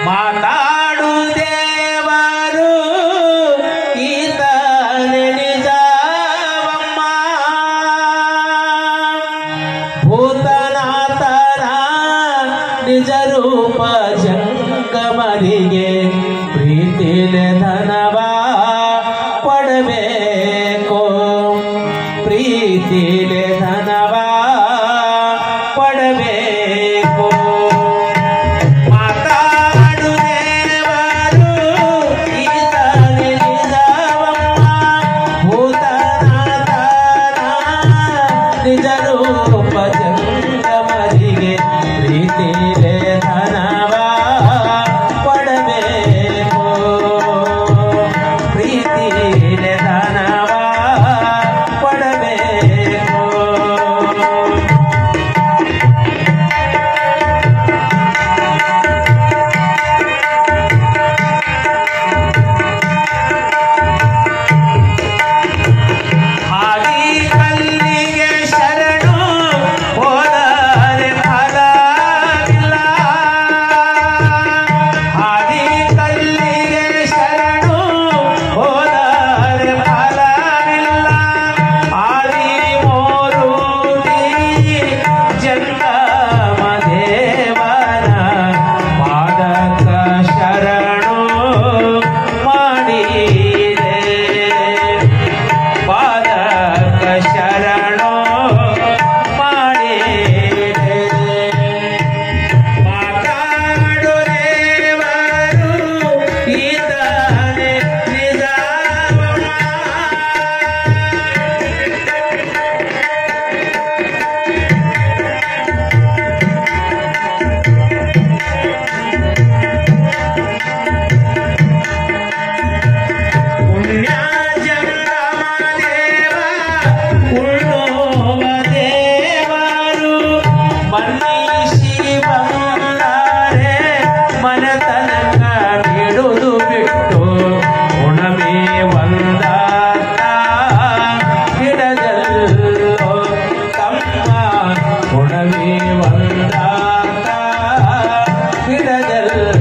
ಮಾತಾಡು ದೇವರು ಈತ ನಿಜವಮ್ಮ ಭೂತನಾಥನ ನಿಜ ರೂಪ ಜಂಗಮರಿಗೆ ಪ್ರೀತಿಲೆ ಧನವ ಪಡಬೇಕು ಪ್ರೀತಿಲೆ ಧನವ ಪಡಬೇಕು ಮಾತಾಡು ದೇವರು ಈತ ನಿಜವಮ್ಮ ಭೂತನಾಥನ ನಿಜ ರೂಪ ಜಂಗಮರಿಗೆ ಪ್ರೀತಿಲೆ ಧನವ ಪಡಬೇಕು ಪ್ರೀತಿಲೆ ಧನವ ಪಡಬೇಕು ಹಾದಿ ಕಲ್ಲಿಗೆ ಶರಣು ಹೋದರೆ ಫಲವಿಲ್ಲ ಹಾದಿ ಕಲ್ಲಿಗೆ ಶರಣು ಹೋದರೆ ಫಲವಿಲ್ಲ ಆದಿ ಮೋರುತಿ ಜಂಗಮ ದೇವನ ಪಾದಕ ಶರಣು ಮಾಡಿದೆ ಪಾದಕ ಶರಣು ಮಾಡಿದೆ ಮಾತಾಡು ದೇವರು ಈತನೇ ನಿಜವಮ್ಮ. ಪುಣ್ಯ ಜಂಗಮ ದೇವ ಉಳ್ಳೋವ ದೇವರು ಮನ್ನಿಸಿ ಬಂದರೆ ಮನತನಕ ಬಿಡುದು ಬಿಟ್ಟು ಉಣಮೆ ಒಂದಾತ ಹಿಡದಲ್ಲೋ ತಮ್ಮ ಉಣಮೆ ಒಂದಾತ ಹಿಡದಲ್ಲೋ